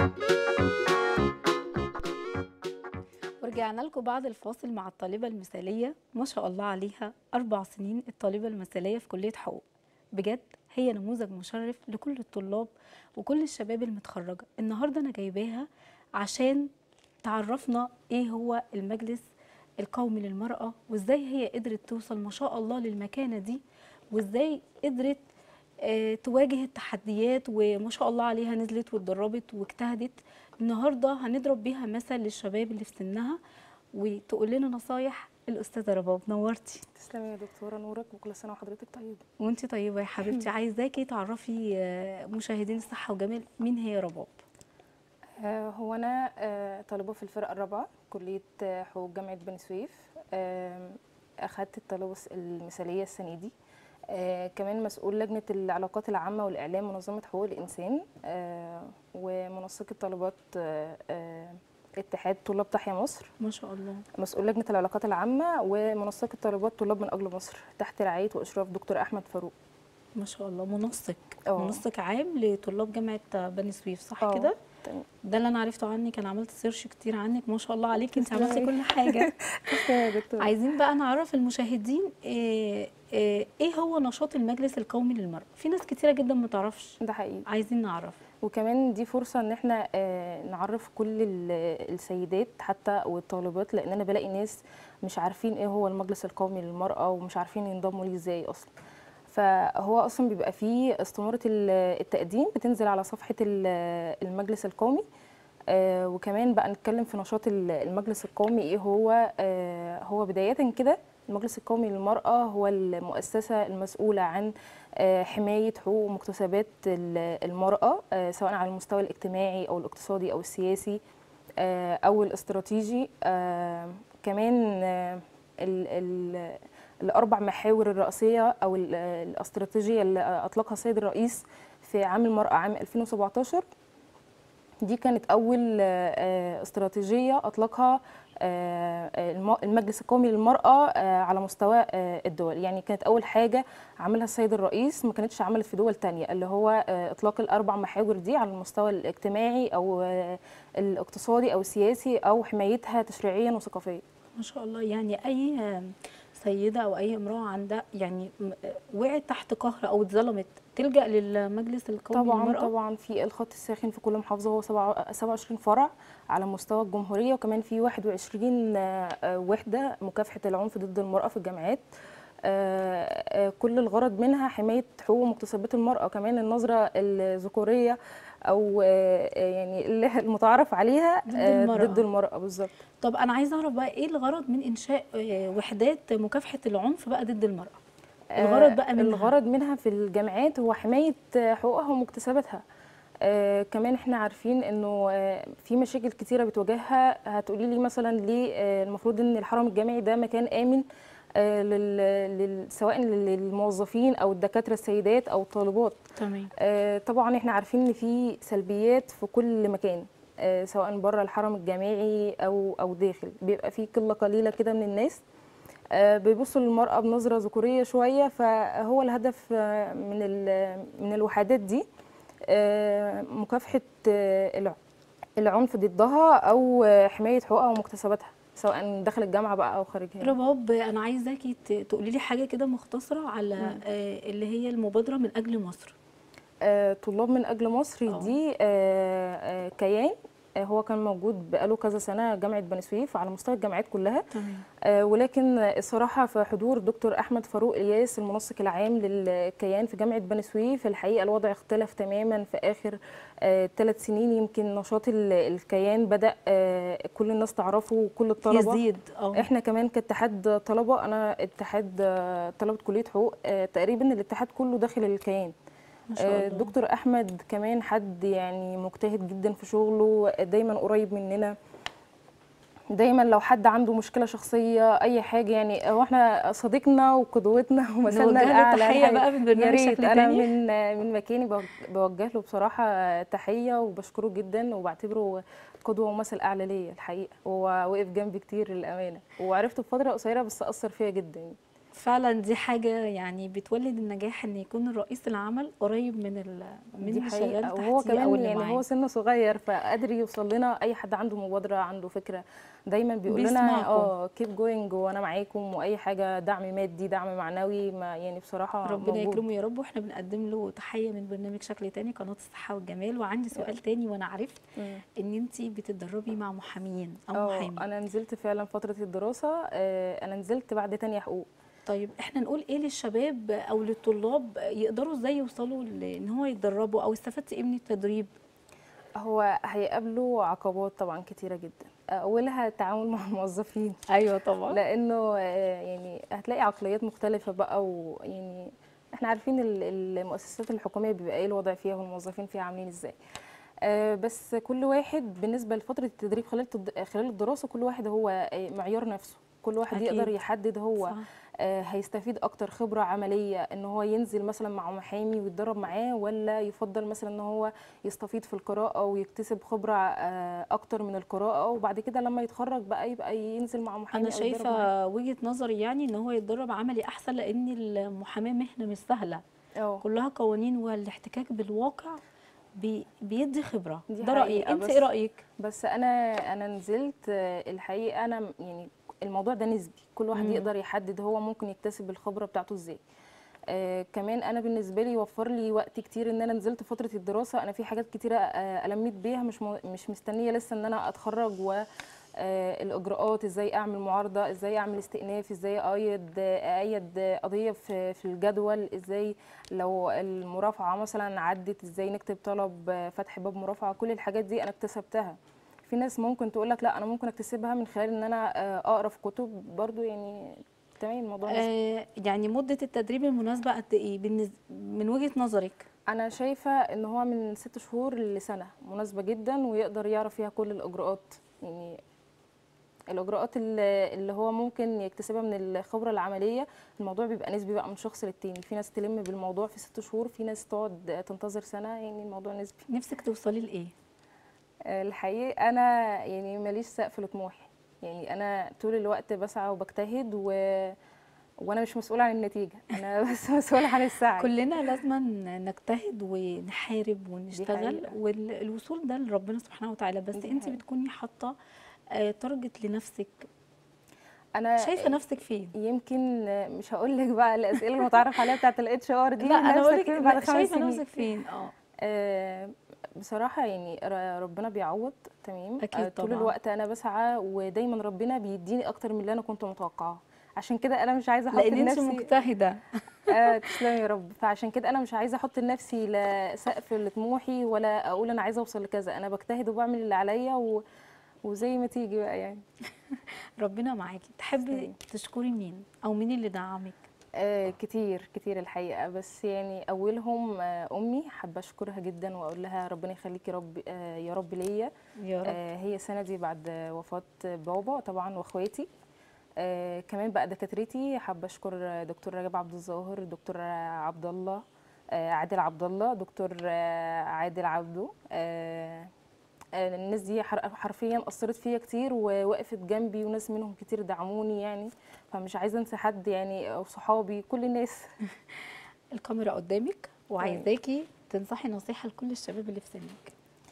ورجعنا لكم بعد الفاصل مع الطالبة المثالية ما شاء الله عليها أربع سنين الطالبة المثالية في كلية حقوق بجد هي نموذج مشرف لكل الطلاب وكل الشباب المتخرجة النهاردة أنا جايباها عشان تعرفنا إيه هو المجلس القومي للمرأة وإزاي هي قدرت توصل ما شاء الله للمكانة دي وإزاي قدرت آه، تواجه التحديات وما شاء الله عليها نزلت واتدربت واجتهدت النهارده هنضرب بيها مثل للشباب اللي في سنها وتقول لنا نصايح الاستاذه رباب نورتي تسلمي يا دكتوره نورك وكل سنه وحضرتك طيبه وانت طيبه يا حبيبتي عايزاكي تعرفي آه، مشاهدين الصحه وجمال مين هي رباب آه هو انا آه طالبه في الفرقه الرابعه كليه آه، حقوق جامعه بني سويف آه اخدت الطلبه المثاليه السنه دي آه كمان مسؤول لجنه العلاقات العامه والاعلام منظمه حقوق الانسان آه ومنسق الطلبات آه آه اتحاد طلاب تحيا مصر ما شاء الله مسؤول لجنه العلاقات العامه ومنسق الطالبات طلاب من اجل مصر تحت رعايه واشراف دكتور احمد فاروق ما شاء الله منسق اه. منسق عام لطلاب جامعه بني سويف صح اه. كده تمام. ده اللي انا عرفته عنك انا عملت سيرش كتير عنك ما شاء الله عليكي انت تسلمي. عملتي كل حاجه تسلمي يا دكتور عايزين بقى نعرف المشاهدين إيه, إيه, ايه هو نشاط المجلس القومي للمرأة في ناس كتيرة جدا ما تعرفش ده حقيقي عايزين نعرف وكمان دي فرصة ان احنا آه، نعرف كل ال- السيدات حتى والطالبات لان انا بلاقي ناس مش عارفين ايه هو المجلس القومي للمرأة ومش عارفين ينضموا ليه ازاي اصلا فهو اصلا بيبقى فيه استمارة ال- التقديم بتنزل على صفحة ال- المجلس القومي آه، وكمان بقى نتكلم في نشاط ال- المجلس القومي ايه هو آه، هو بداية كده المجلس القومي للمرأة هو المؤسسة المسؤولة عن آه، حماية حقوق ومكتسبات ال- المرأة آه، سواء على المستوى الاجتماعي أو الاقتصادي أو السياسي آه، أو الاستراتيجي آه، كمان آه، ال- ال- الأربع محاور الرئيسية أو ال- الاستراتيجية اللي أطلقها السيد الرئيس في عام المرأة عام 2017 دي كانت أول آه، آه، استراتيجية أطلقها آه، الم- المجلس القومي للمرأة آه، على مستوى آه، الدول يعني كانت أول حاجة عملها السيد الرئيس ما كانتش عملت في دول تانية اللي هو آه، إطلاق الأربع محاور دي على المستوى الاجتماعي أو آه، الاقتصادي أو السياسي أو حمايتها تشريعيا وثقافيا ما شاء الله يعني اي سيدة او اي امرأة عندها يعني م- وقعت تحت قهر او اتظلمت تلجأ للمجلس القومي طبعا للمرأة طبعا في الخط الساخن في كل محافظه هو سبعة- 27 فرع على مستوى الجمهوريه وكمان في 21 آه، آه، وحده مكافحه العنف ضد المراه في الجامعات آه، آه، كل الغرض منها حمايه حقوق ومكتسبات المراه كمان النظره الذكوريه او آه، آه، يعني اللي المتعارف عليها ضد آه، المرأة. ضد المراه بالظبط طب انا عايزة اعرف بقى ايه الغرض من انشاء آه، وحدات مكافحة العنف بقى ضد المرأة الغرض بقى منها الغرض منها في الجامعات هو حماية حقوقها ومكتسباتها آه كمان احنا عارفين انه آه في مشاكل كتيره بتواجهها هتقولي لي مثلا ليه آه المفروض ان الحرم الجامعي ده مكان امن آه لل لل سواء للموظفين او الدكاتره السيدات او الطالبات تمام آه طبعا احنا عارفين ان في سلبيات في كل مكان آه سواء بره الحرم الجامعي او او داخل بيبقى في قله قليله كده من الناس آه، بيبصوا للمرأة بنظرة ذكورية شوية فهو الهدف آه، من ال- من الوحدات دي آه، مكافحة آه، الع- العنف ضدها أو آه، حماية حقوقها ومكتسباتها سواء داخل الجامعة بقى أو خارجها رباب انا عايزاكي ت- تقولي لي حاجة كده مختصرة على آه، اللي هي المبادرة من اجل مصر آه، طلاب من أجل مصر آه. دي آه، آه، كيان آه، هو كان موجود بقاله كذا سنة جامعة بني سويف على مستوى الجامعات كلها تمام آه، ولكن الصراحة في حضور دكتور أحمد فاروق إلياس المنسق العام للكيان في جامعة بني سويف الحقيقة الوضع اختلف تماما في آخر ثلاث سنين يمكن نشاط ال- الكيان بدأ آه، كل الناس تعرفه وكل الطلبة يزيد اه احنا كمان كاتحاد طلبة أنا اتحاد آه، طلبة كلية حقوق آه، تقريبا الاتحاد كله داخل الكيان ما شاء آه، الله الدكتور احمد كمان حد يعني مجتهد جدا في شغله دايما قريب مننا دايما لو حد عنده مشكله شخصيه اي حاجه يعني هو احنا صديقنا وقدوتنا ومثلنا نوجه له الاعلى تحية الحقيقة. بقى من يا برنامج ريت شكل انا تاني. من من مكاني بوج- بوجه له بصراحه تحيه وبشكره جدا وبعتبره قدوه ومثل اعلى ليا الحقيقه هو وقف جنبي كتير للامانه وعرفته في فتره قصيره بس اثر فيا جدا فعلا دي حاجة يعني بتولد النجاح ان يكون الرئيس العمل قريب من ال... من دي اللي شغال حقيقة وهو تحتيه او كمان اللي يعني معاه هو سنه صغير فقادر يوصل لنا اي حد عنده مبادرة عنده فكرة دايما بيقول لنا بيسمعكم. اه كيب جوينج وانا معاكم واي حاجة دعم مادي دعم معنوي ما يعني بصراحة ربنا موجود. يكرمه يا رب واحنا بنقدم له تحية من برنامج شكل تاني قناة الصحة والجمال وعندي سؤال تاني وانا عرفت مم. ان انت بتتدربي مع محاميين او اه محامي انا نزلت فعلا فترة الدراسة آه، انا نزلت بعد تانية حقوق طيب احنا نقول ايه للشباب او للطلاب يقدروا ازاي يوصلوا لان هو يتدربوا او استفدت ايه من التدريب هو هيقابله عقبات طبعا كتيرة جدا اولها التعامل مع الموظفين ايوه طبعا لانه آه، يعني هتلاقي عقليات مختلفه بقى ويعني احنا عارفين ال- المؤسسات الحكوميه بيبقى ايه الوضع فيها والموظفين فيها عاملين ازاي آه، بس كل واحد بالنسبه لفتره التدريب خلال التد- خلال الدراسه كل واحد هو آه، معيار نفسه كل واحد أكيد. يقدر يحدد هو صح. آه، هيستفيد اكتر خبره عمليه ان هو ينزل مثلا مع محامي ويتدرب معاه ولا يفضل مثلا ان هو يستفيد في القراءه ويكتسب خبره آه، اكتر من القراءه وبعد كده لما يتخرج بقى يبقى ينزل مع محامي انا أو يتدرب معاه. شايفه وجهه نظري يعني ان هو يتدرب عملي احسن لان المحاماه مهنه مش سهله اه كلها قوانين والاحتكاك بالواقع بي بيدي خبره دي ده رايي حقيقة، انت بس- ايه رايك بس انا انا نزلت آه، الحقيقه انا م- يعني الموضوع ده نسبي كل واحد مم. يقدر يحدد هو ممكن يكتسب الخبره بتاعته ازاي آه كمان انا بالنسبه لي وفر لي وقت كتير ان انا نزلت فتره الدراسه انا في حاجات كتيره آه الميت بيها مش م- مش مستنيه لسه ان انا اتخرج و آه، الاجراءات ازاي اعمل معارضه ازاي اعمل استئناف ازاي ايد ايد قضيه في في الجدول ازاي لو المرافعه مثلا عدت ازاي نكتب طلب آه، فتح باب مرافعه كل الحاجات دي انا اكتسبتها في ناس ممكن تقول لك لا انا ممكن اكتسبها من خلال ان انا آه، اقرا في كتب برضو يعني تمام الموضوع نسبي. آه يعني مده التدريب المناسبه قد ايه بالنز- من وجهه نظرك انا شايفه ان هو من ست شهور لسنه مناسبه جدا ويقدر يعرف فيها كل الاجراءات يعني الاجراءات اللي اللي هو ممكن يكتسبها من الخبره العمليه الموضوع بيبقى نسبي بقى من شخص للتاني في ناس تلم بالموضوع في ست شهور في ناس تقعد تنتظر سنه يعني الموضوع نسبي نفسك توصلي لايه آه، الحقيقه انا يعني ماليش سقف لطموحي يعني انا طول الوقت بسعى وبجتهد و... وانا مش مسؤوله عن النتيجه انا بس مسؤوله عن السعي كلنا لازم نجتهد ونحارب ونشتغل حقيقة. والوصول ده لربنا سبحانه وتعالى بس دي انت حقيقة. بتكوني حاطه آه، تارجت لنفسك انا شايفه نفسك فين يمكن مش هقول لك بقى الاسئله المتعارف عليها بتاعت الاتش ار دي لا انا نفسك بقول لك فين بعد لا، خمس شايفه سنين؟ نفسك فين اه آه، بصراحه يعني ر- ربنا بيعوض تمام أكيد آه، طول طبعاً. الوقت انا بسعى ودايما ربنا بيديني اكتر من اللي انا كنت متوقعاه عشان كده انا مش عايزه احط لان انت لنفسي مجتهده آه تسلمي يا رب فعشان كده انا مش عايزه احط لنفسي لا سقف لطموحي ولا اقول انا عايزه اوصل لكذا انا بجتهد وبعمل اللي عليا و... وزي ما تيجي بقى يعني ربنا معاكي تحبي تسلمي. تشكري مين او مين اللي دعمك آه كتير كتير الحقيقة بس يعني أولهم آه أمي حابة أشكرها جدا وأقول لها ربنا يخليكي رب آه يا رب ليا يا رب آه هي سندي بعد وفاة بابا طبعا وأخواتي آه كمان بقى دكاترتي حابة أشكر دكتور رجب عبد الظاهر دكتور عبد الله آه عادل عبد الله دكتور آه عادل عبده آه آه، الناس دي حر- حرفيا اثرت فيا كتير ووقفت جنبي وناس منهم كتير دعموني يعني فمش عايزه انسى حد يعني او صحابي كل الناس الكاميرا قدامك وعايزاكي تنصحي نصيحه لكل الشباب اللي في سنك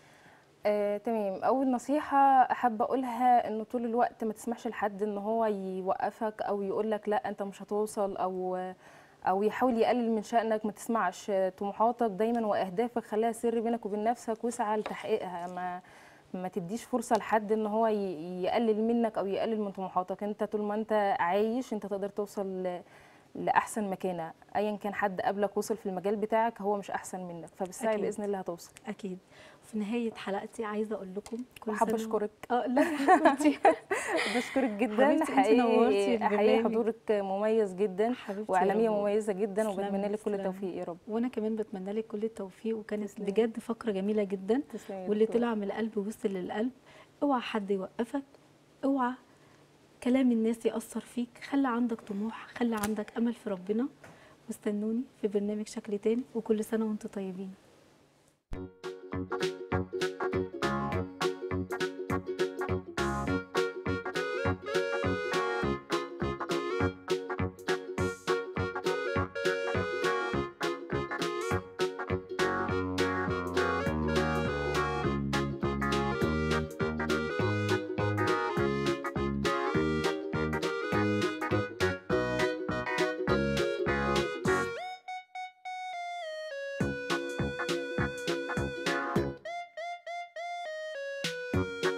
آه، تمام اول نصيحه احب اقولها انه طول الوقت ما تسمحش لحد ان هو يوقفك او يقول لك لا انت مش هتوصل او او يحاول يقلل من شأنك ما تسمعش طموحاتك دايما واهدافك خليها سر بينك وبين نفسك واسعى لتحقيقها ما ما تديش فرصة لحد ان هو ي- يقلل منك او يقلل من طموحاتك انت طول ما انت عايش انت تقدر توصل ل- لاحسن مكانه ايا كان حد قبلك وصل في المجال بتاعك هو مش احسن منك فبالسعي أكيد. باذن الله هتوصل اكيد في نهايه حلقتي عايزه اقول لكم كل وحابه سنة- اشكرك اه لا يا حبيبتي بشكرك جدا حبيبتي انتي نورتي حقيقي حقيقي البرنامج. حضورك مميز جدا حبيبتي يا واعلاميه رب. مميزه جدا تسلمي، وبتمنى لك كل تسلمي. التوفيق يا رب وانا كمان بتمنى لك كل التوفيق وكانت تسلمي. بجد فقره جميله جدا تسلمي يا واللي دكتورة. طلع من القلب وصل للقلب اوعى حد يوقفك اوعى كلام الناس يأثر فيك خلي عندك طموح خلي عندك امل في ربنا واستنوني في برنامج شكل تاني وكل سنه وانتم طيبين الحياة